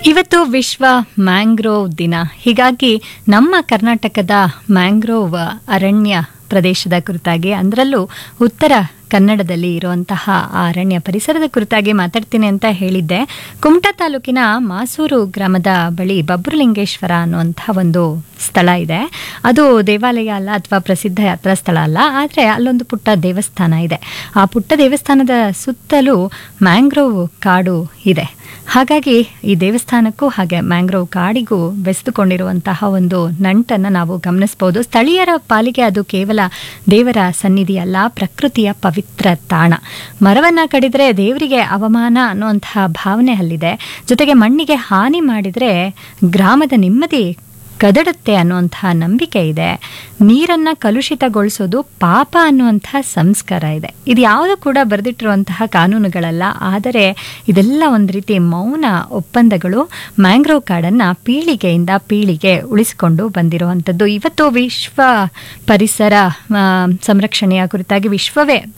ಇವತ್ತು ವಿಶ್ವ ಮ್ಯಾಂಗ್ರೋವ್ ದಿನ ಹೀಗಾಗಿ ನಮ್ಮ ಕರ್ನಾಟಕದ ಮ್ಯಾಂಗ್ರೋವ್ ಅರಣ್ಯ ಪ್ರದೇಶದ ಕುರಿತಾಗಿ ಅದರಲ್ಲೂ ಉತ್ತರ ಕನ್ನಡದಲ್ಲಿ ಇರುವಂತಹ ಆ ಅರಣ್ಯ ಪರಿಸರದ ಕುರಿತಾಗಿ ಮಾತಾಡ್ತೀನಿ ಅಂತ ಹೇಳಿದ್ದೆ ಕುಮಟಾ ತಾಲೂಕಿನ ಮಾಸೂರು ಗ್ರಾಮದ ಬಳಿ ಬಬ್ರುಲಿಂಗೇಶ್ವರ ಅನ್ನುವಂತಹ ಒಂದು ಸ್ಥಳ ಇದೆ ಅದು ದೇವಾಲಯ ಅಲ್ಲ ಅಥವಾ ಪ್ರಸಿದ್ಧ ಯಾತ್ರಾ ಸ್ಥಳ ಅಲ್ಲ ಆದರೆ ಅಲ್ಲೊಂದು ಪುಟ್ಟ ದೇವಸ್ಥಾನ ಇದೆ ಆ ಪುಟ್ಟ ದೇವಸ್ಥಾನದ ಸುತ್ತಲೂ ಮ್ಯಾಂಗ್ರೋವ್ ಕಾಡು ಇದೆ ಹಾಗಾಗಿ ಈ ದೇವಸ್ಥಾನಕ್ಕೂ ಹಾಗೆ ಮ್ಯಾಂಗ್ರೋವ್ ಕಾಡಿಗೂ ಬೆಸೆದುಕೊಂಡಿರುವಂತಹ ಒಂದು ನಂಟನ್ನು ನಾವು ಗಮನಿಸಬಹುದು ಸ್ಥಳೀಯರ ಪಾಲಿಗೆ ಅದು ಕೇವಲ ದೇವರ ಸನ್ನಿಧಿ ಅಲ್ಲ ಪ್ರಕೃತಿಯ ಪವಿತ್ರ ತಾಣ ಮರವನ್ನ ಕಡಿದ್ರೆ ದೇವರಿಗೆ ಅವಮಾನ ಅನ್ನುವಂತಹ ಭಾವನೆ ಅಲ್ಲಿದೆ ಜೊತೆಗೆ ಮಣ್ಣಿಗೆ ಹಾನಿ ಮಾಡಿದ್ರೆ ಗ್ರಾಮದ ನೆಮ್ಮದಿ ಕದಡುತ್ತೆ ಅನ್ನುವಂತಹ ನಂಬಿಕೆ ಇದೆ ನೀರನ್ನ ಕಲುಷಿತಗೊಳಿಸೋದು ಪಾಪ ಅನ್ನುವಂತಹ ಸಂಸ್ಕಾರ ಇದೆ ಇದು ಯಾವುದು ಕೂಡ ಬರೆದಿಟ್ಟಿರುವಂತಹ ಕಾನೂನುಗಳಲ್ಲ ಆದರೆ ಇದೆಲ್ಲ ಒಂದು ರೀತಿ ಮೌನ ಒಪ್ಪಂದಗಳು ಮ್ಯಾಂಗ್ರೋವ್ ಕಾಡನ್ನ ಪೀಳಿಗೆಯಿಂದ ಪೀಳಿಗೆ ಉಳಿಸಿಕೊಂಡು ಬಂದಿರುವಂಥದ್ದು ಇವತ್ತು ವಿಶ್ವ ಪರಿಸರ ಆ, ಸಂರಕ್ಷಣೆಯ ಕುರಿತಾಗಿ ವಿಶ್ವವೇ